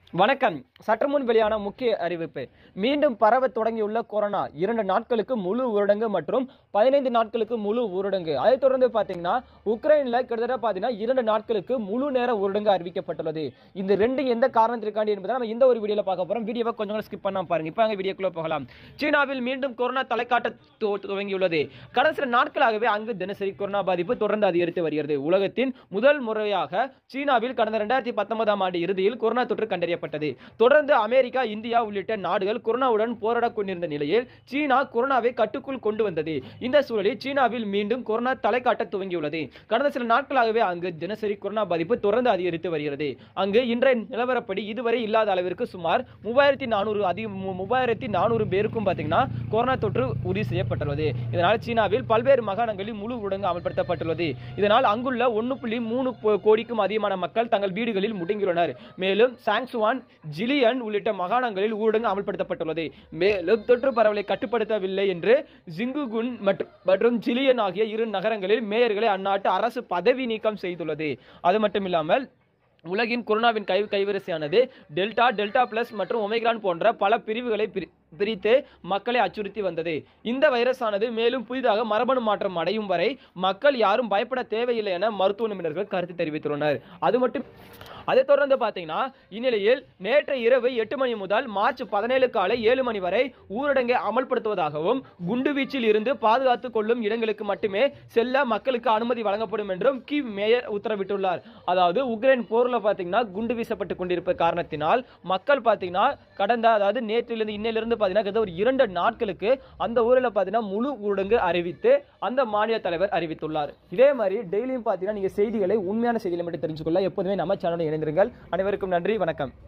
வணக்கம் சற்று முன் வெளியான முக்கிய அறிவிப்பு மீண்டும் பரவ தொடங்கியுள்ள கொரோனா இரண்டு நாட்களுக்கு முழு ஊரடங்கு மற்றும் பதினைந்து நாட்களுக்கு முழு ஊரடங்கு அதைத் தொடர்ந்து பார்த்தீங்கன்னா உக்ரைன்ல கிட்டத்தட்ட பார்த்தீங்கன்னா இரண்டு நாட்களுக்கு முழு நேர ஊரடங்கு அறிவிக்கப்பட்டுள்ளது இந்த ரெண்டு எந்த காரணத்திற்காண்டி என்பதை நம்ம இந்த ஒரு வீடியோல பார்க்க போறோம் வீடியோவை கொஞ்சம் ஸ்கிப் பண்ணாம பாருங்க இப்போ அங்கே வீடியோக்குள்ள போகலாம் சீனாவில் மீண்டும் கொரோனா தலைக்காட்ட துவ- துவங்கியுள்ளது கடந்த சில நாட்களாகவே அங்கு தினசரி கொரோனா பாதிப்பு தொடர்ந்து அதிகரித்து வருகிறது உலகத்தின் முதல் முறையாக சீனாவில் கடந்த ரெண்டாயிரத்தி பத்தொன்பதாம் ஆண்டு இறுதியில் கொரோனா தொற்று கண்டறியப்பட்டது தொடர்ந்து அமெரிக்கா இந்தியா உள்ளிட்ட நாடுகள் கொரோனாவுடன் போராடக் கொண்டிருந்த நிலையில் சீனா கொரோனாவை கட்டுக்குள் கொண்டு வந்தது இந்த சூழலில் சீனாவில் மீண்டும் கொரோனா தலை காட்ட துவங்கியுள்ளது கடந்த சில நாட்களாகவே அங்கு தினசரி கொரோனா பாதிப்பு தொடர்ந்து அதிகரித்து வருகிறது அங்கு இன்றைய நிலவரப்படி இதுவரை இல்லாத அளவிற்கு சுமார் மூவாயிரத்தி நானூறு அதிக மு- மூவாயிரத்தி நானூறு பேருக்கும் பார்த்தீங்கன்னா கொரோனா தொற்று உறுதி செய்யப்பட்டுள்ளது இதனால் சீனாவில் பல்வேறு மாகாணங்களில் முழு ஊரடங்கு அமல்படுத்தப்பட்டுள்ளது இதனால் அங்குள்ள ஒன்று புள்ளி மூணு கோ- கோடிக்கும் அதிகமான மக்கள் தங்கள் வீடுகளில் முடங்கியுள்ளனர் மேலும் சாங்சுவான் ஜிலியன் உள்ளிட்ட மாகாணங்களில் ஊரடங்கு அமல்படுத்தப்பட்டுள்ளது மேலும் தொற்று பரவலை கட்டுப்படுத்தவில்லை என்று ஜிங்குகுன் மற்றும் மற்றும் ஜிலியன் ஆகிய இரு நகரங்களில் மேயர்களை அந்நாட்டு அரசு பதவி நீக்கம் செய்துள்ளது அது மட்டுமில்லாமல் உலகின் கொரோனாவின் கை கைவரிசையானது டெல்டா டெல்டா பிளஸ் மற்றும் ஒமைக்ரான் போன்ற பல பிரிவுகளை பிரி- பிரித்து மக்களை அச்சுறுத்தி வந்தது இந்த வைரஸானது மேலும் புதிதாக மரபணு மாற்றம் அடையும் வரை மக்கள் யாரும் பயப்பட தேவையில்லை என மருத்துவ நிபுணர்கள் கருத்து தெரிவித்துள்ளனர் அது மட்டும் அதைத் தொடர்ந்து பார்த்தீங்கன்னா இந்நிலையில் நேற்று இரவு எட்டு மணி முதல் மார்ச் பதினேழு காலை ஏழு மணி வரை ஊரடங்கை அமல்படுத்துவதாகவும் குண்டுவீச்சில் இருந்து பாதுகாத்துக் கொள்ளும் இடங்களுக்கு மட்டுமே செல்ல மக்களுக்கு அனுமதி வழங்கப்படும் என்றும் கீவ் மேயர் உத்தரவிட்டுள்ளார் அதாவது உக்ரைன் போர்ல பார்த்தீங்கன்னா குண்டு வீசப்பட்டு கொண்டிருப்ப காரணத்தினால் மக்கள் பார்த்தீங்கன்னா கடந்த அதாவது நேற்றிலிருந்து இன்னையிலிருந்து பார்த்தீங்கன்னா கிட்டத்தட்ட ஒரு இரண்டு நாட்களுக்கு அந்த ஊரில் பார்த்தீங்கன்னா முழு ஊரடங்கு அறிவித்து அந்த மாநில தலைவர் அறிவித்துள்ளார் இதே மாதிரி டெய்லியும் பார்த்தீங்கன்னா நீங்க செய்திகளை உண்மையான செய்திகளை மட்டும் தெரிஞ்சுக்கொள்ள எப்போதுமே நம்ம சேனலில் இணைந்திருங்கள் அனைவருக்கும் நன்றி வணக்கம்